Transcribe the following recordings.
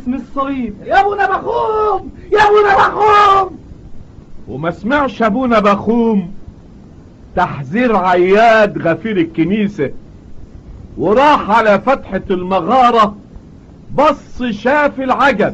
باسم الصليب يا ابونا بخوم يا ابونا بخوم وما سمعش ابونا بخوم تحذير عياد غفير الكنيسة وراح على فتحة المغارة بص شاف العجب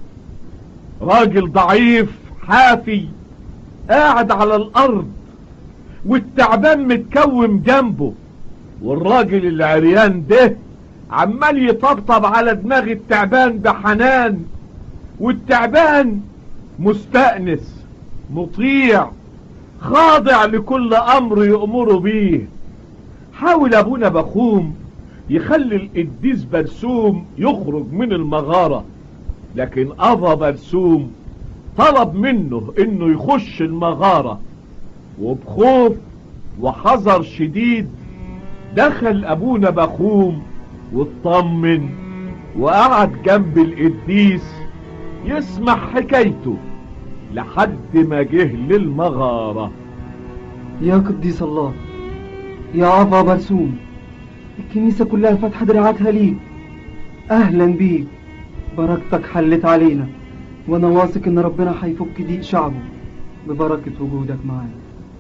راجل ضعيف حافي قاعد على الارض والتعبان متكوم جنبه والراجل العريان ده عمال يطبطب على دماغ التعبان بحنان والتعبان مستأنس مطيع خاضع لكل امر يأمره بيه حاول ابونا بخوم يخلي القديس برسوم يخرج من المغارة لكن ابا برسوم طلب منه انه يخش المغارة وبخوف وحذر شديد دخل ابونا بخوم واطمن وقعد جنب القديس يسمع حكايته لحد ما جه للمغارة يا قديس الله يا أبا برسوم الكنيسة كلها فاتحة دراعاتها ليك أهلا بيك بركتك حلت علينا وأنا واثق إن ربنا هيفك ضيق شعبه ببركة وجودك معانا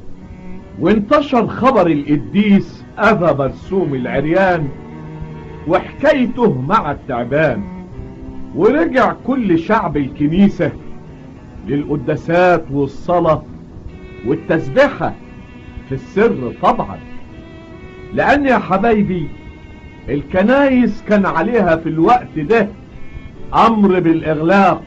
وانتشر خبر القديس أبا برسوم العريان وحكايته مع التعبان ورجع كل شعب الكنيسة للقداسات والصلاة والتسبيحة في السر طبعا لأن يا حبايبي الكنايس كان عليها في الوقت ده أمر بالإغلاق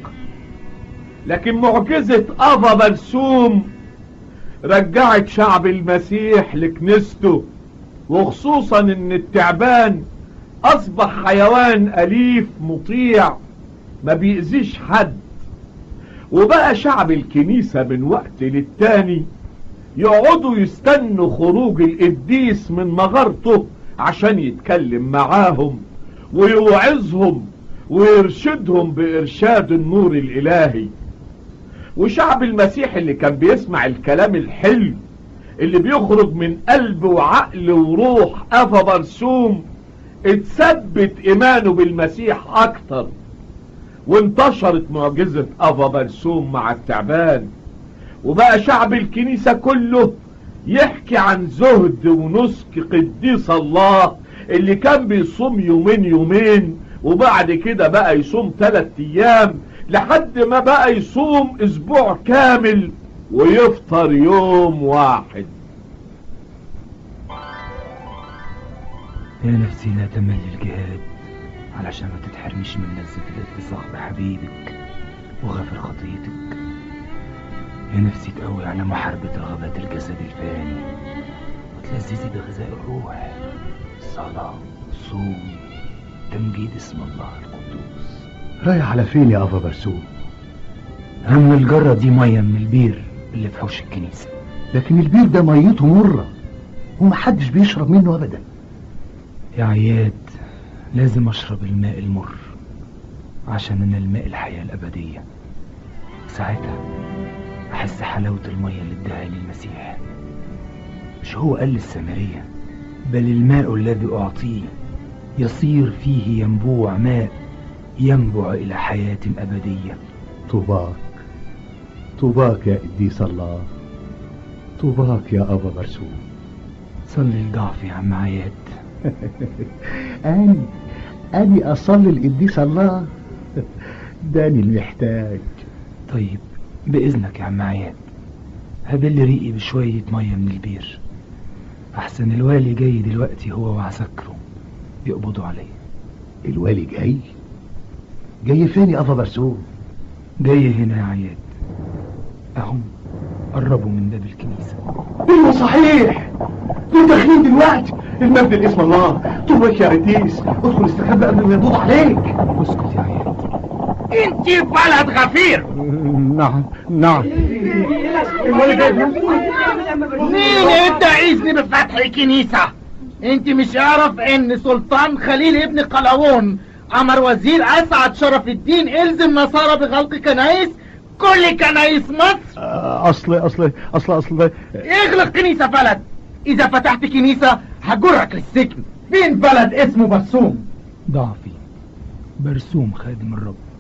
لكن معجزة أبا برسوم رجعت شعب المسيح لكنيسته وخصوصا ان التعبان اصبح حيوان اليف مطيع ما بيأذيش حد وبقى شعب الكنيسة من وقت للتاني يقعدوا يستنوا خروج القديس من مغارته عشان يتكلم معاهم ويوعظهم ويرشدهم بإرشاد النور الإلهي وشعب المسيح اللي كان بيسمع الكلام الحلو اللي بيخرج من قلب وعقل وروح أفا برسوم اتثبت إيمانه بالمسيح أكتر وانتشرت معجزة أفا برسوم مع التعبان وبقى شعب الكنيسة كله يحكي عن زهد ونسك قديس الله اللي كان بيصوم يومين يومين وبعد كده بقى يصوم ثلاث ايام لحد ما بقى يصوم اسبوع كامل ويفطر يوم واحد يا نفسي لا تمل الجهاد علشان ما تتحرمش من لذة الاتصاق بحبيبك وغفر خطيتك يا نفسي تقوي على محاربة رغبات الجسد الفاني وتلذذي بغذاء الروح الصلاة الصوم تمجيد اسم الله القدوس رايح على فين يا أبا برسوم هم الجرة دي مية من البير اللي في حوش الكنيسة لكن البير ده ميته مرة ومحدش بيشرب منه أبدا يا عياد لازم أشرب الماء المر عشان أنا الماء الحياة الأبدية ساعتها أحس حلاوة المية اللي اداها لي المسيح مش هو قال للسامرية بل الماء الذي أعطيه يصير فيه ينبوع ماء ينبع إلى حياة أبدية طوباك طوباك يا قديس الله طوباك يا أبا برسوم صلي الضعف يا عم عياد أني أني أصلي القديس الله داني المحتاج طيب بإذنك يا عم عياد هبل ريقي بشوية مية من البير أحسن الوالي جاي دلوقتي هو وعسكره يقبضوا عليه الوالي جاي جاي فين يا أبا برسوم جاي هنا يا عياد أهم قربوا من باب الكنيسة ايوه صحيح دول داخلين دلوقتي المجد لاسم الله طوبك يا قديس ادخل استخبى قبل ما يقبضوا عليك اسكت يا عياد انت بلد غفير نعم نعم مين ادى اذن بفتح الكنيسة انت مش عارف ان سلطان خليل ابن قلاوون امر وزير اسعد شرف الدين الزم نصارى بغلق كنايس كل كنايس مصر أصل أصل أصل أصل اغلق كنيسة بلد اذا فتحت كنيسة هجرك للسجن فين بلد اسمه برسوم ضعفي برسوم خادم الرب